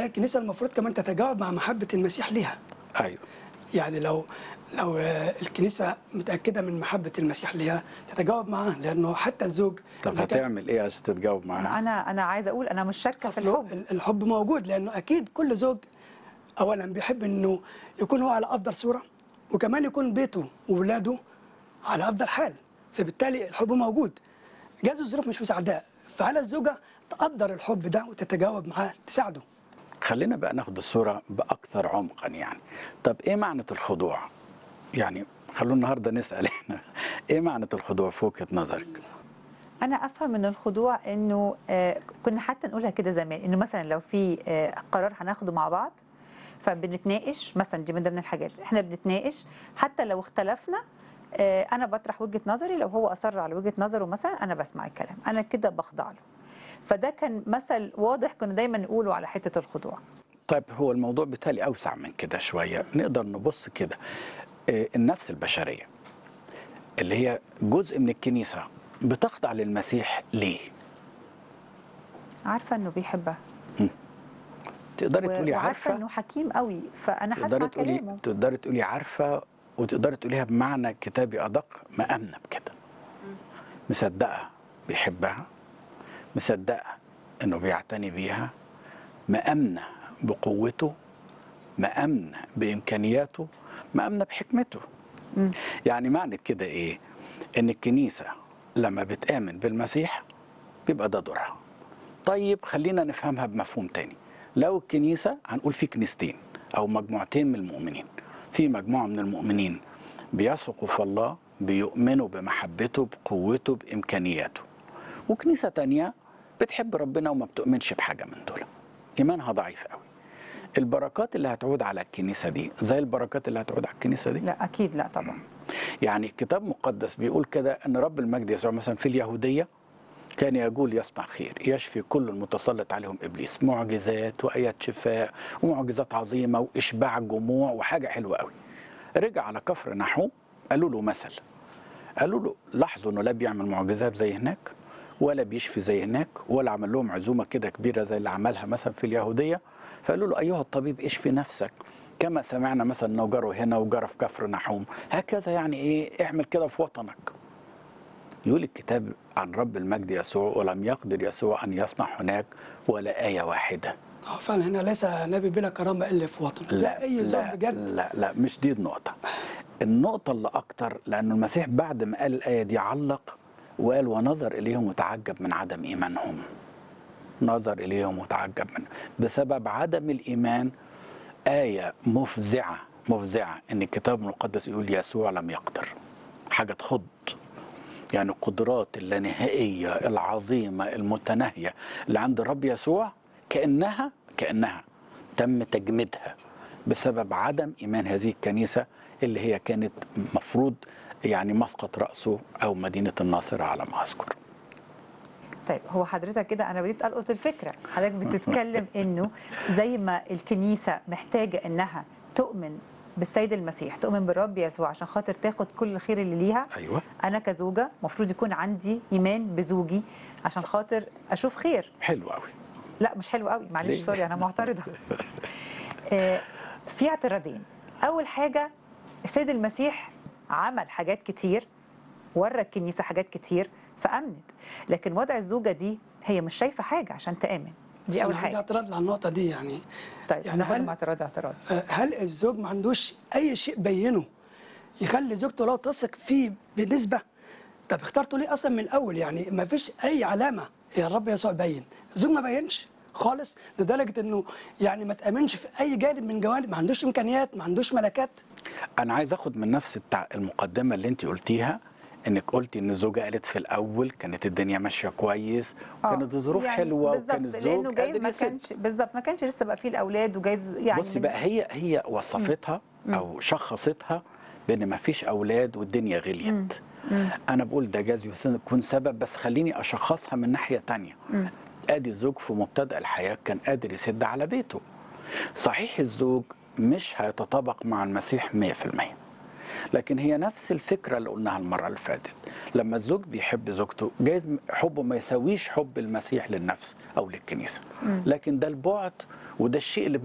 لا الكنيسه المفروض كمان تتجاوب مع محبه المسيح ليها ايوه يعني لو لو آه، الكنيسه متاكده من محبه المسيح ليها تتجاوب معاه لانه حتى الزوج طب إذا كان- هتعمل ايه عشان تتجاوب معاها انا انا عايزه اقول انا مش شاكه في أصله الحب الحب موجود لانه اكيد كل زوج اولا بيحب انه يكون هو على افضل صوره وكمان يكون بيته واولاده على افضل حال فبالتالي الحب موجود جاز الظروف مش مساعداه فعلى الزوجه تقدر الحب ده وتتجاوب معاه تساعده خلينا بقى ناخد الصورة بأكثر عمقا يعني طب إيه معنى الخضوع؟ يعني خلونا النهاردة نسأل إحنا إيه معنى الخضوع في وجهة نظرك؟ انا افهم من الخضوع انه آه، كنا حتى نقولها كده زمان انه مثلا لو في آه، قرار هناخده مع بعض فبنتناقش مثلا دي من ضمن الحاجات احنا بنتناقش حتى لو اختلفنا آه، انا بطرح وجهه نظري لو هو اصر على وجهه نظره مثلا انا بسمع الكلام انا كده بخضع له فده كان مثل واضح كنا دايما نقوله على حته الخضوع طيب هو الموضوع بالتالي أوسع من كده شوية نقدر نبص كده آه، النفس البشرية اللي هي جزء من الكنيسة بتخضع للمسيح ليه؟ عارفه انه بيحبها تقدري و- تقولي وعارفه عارفة انه حكيم قوي فانا هسمع تقدري تقولي كلامه تقدري تقولي عارفة وتقدري تقوليها بمعنى كتابي أدق مأمنة بكده مصدقة بيحبها مصدقة إنه بيعتني بيها مأمنة بقوته مأمنة بإمكانياته مأمنة بحكمته مم. يعني معنى كده إيه إن الكنيسة لما بتآمن بالمسيح بيبقى ده دورها طيب خلينا نفهمها بمفهوم تاني لو الكنيسة هنقول في كنيستين أو مجموعتين من المؤمنين في مجموعة من المؤمنين بيثقوا في الله بيؤمنوا بمحبته بقوته بإمكانياته وكنيسة تانية بتحب ربنا وما بتؤمنش بحاجة من دول إيمانها ضعيف قوي البركات اللي هتعود على الكنيسة دي زي البركات اللي هتعود على الكنيسة دي لا اكيد لا طبعا يعني الكتاب المقدس بيقول كده ان رب المجد يسوع مثلا في اليهوديه كان يقول يصنع خير يشفي كل المتسلط عليهم ابليس معجزات وايات شفاء ومعجزات عظيمه واشباع جموع وحاجه حلوه قوي رجع على كفر نحوم قالوا له مثل قالوا له لاحظوا انه لا بيعمل معجزات زي هناك ولا بيشفي زي هناك ولا عمل لهم عزومه كده كبيره زي اللي عملها مثلا في اليهوديه فقالوا له ايها الطبيب اشفي نفسك كما سمعنا مثلا انه جروا هنا وجرى في كفر نحوم هكذا يعني ايه اعمل كده في وطنك يقول الكتاب عن رب المجد يسوع ولم يقدر يسوع ان يصنع هناك ولا ايه واحده اه فعلا هنا ليس نبي بلا كرامه الا في وطنه زي اي زوج لا, بجد لا لا مش دي النقطة النقطة اللي أكتر لأن المسيح بعد ما قال الآية دي علق وقال ونظر إليهم وتعجب من عدم إيمانهم نظر إليهم وتعجب من بسبب عدم الإيمان آية مفزعة مفزعة إن الكتاب المقدس يقول يسوع لم يقدر حاجة تخض يعني القدرات اللانهائية العظيمة المتناهية اللي عند الرب يسوع كأنها كأنها تم تجميدها بسبب عدم إيمان هذه الكنيسة اللي هي كانت مفروض يعني مسقط رأسه أو مدينة الناصرة على ما أذكر طيب هو حضرتك كده انا بديت القط الفكره حضرتك بتتكلم انه زي ما الكنيسه محتاجه انها تؤمن بالسيد المسيح تؤمن بالرب يسوع عشان خاطر تاخد كل الخير اللي ليها أيوة انا كزوجه المفروض يكون عندي ايمان بزوجي عشان خاطر اشوف خير حلو قوي لا مش حلو قوي ليه؟ معلش سوري انا معترضه آه، في اعتراضين اول حاجه السيد المسيح عمل حاجات كتير ورى الكنيسه حاجات كتير فامنت لكن وضع الزوجه دي هي مش شايفه حاجه عشان تامن بس دي اول أنا عندي حاجه اعتراض على النقطه دي يعني طيب يعني ناخد هل- مع اعتراض اعتراض آه، هل الزوج ما عندوش اي شيء بينه يخلي زوجته لو تثق فيه بنسبه طب اخترته ليه اصلا من الاول يعني ما فيش اي علامه يا الرب يسوع باين الزوج ما بينش خالص لدرجه انه يعني ما تامنش في اي جانب من جوانب ما عندوش امكانيات ما عندوش ملكات أنا عايز أخد من نفس التع... المقدمة اللي أنت قلتيها إنك قلتي إن الزوجة قالت في الأول كانت الدنيا ماشية كويس آه، وكانت الظروف يعني حلوة بالظبط وكان لانه الزوج جايز قادر ما يسد كانش بالظبط ما كانش لسه بقى فيه الاولاد وجايز يعني بصي من- بقى هي هي وصفتها او شخصتها بان ما فيش اولاد والدنيا غليت انا بقول ده جاز يكون سبب بس خليني اشخصها من ناحيه تانية ادي الزوج في مبتدا الحياه كان قادر يسد على بيته صحيح الزوج مش هيتطابق مع المسيح 100% لكن هي نفس الفكره اللي قلناها المره اللي فاتت لما الزوج بيحب زوجته جايز حبه ما يساويش حب المسيح للنفس او للكنيسه لكن ده البعد وده الشيء اللي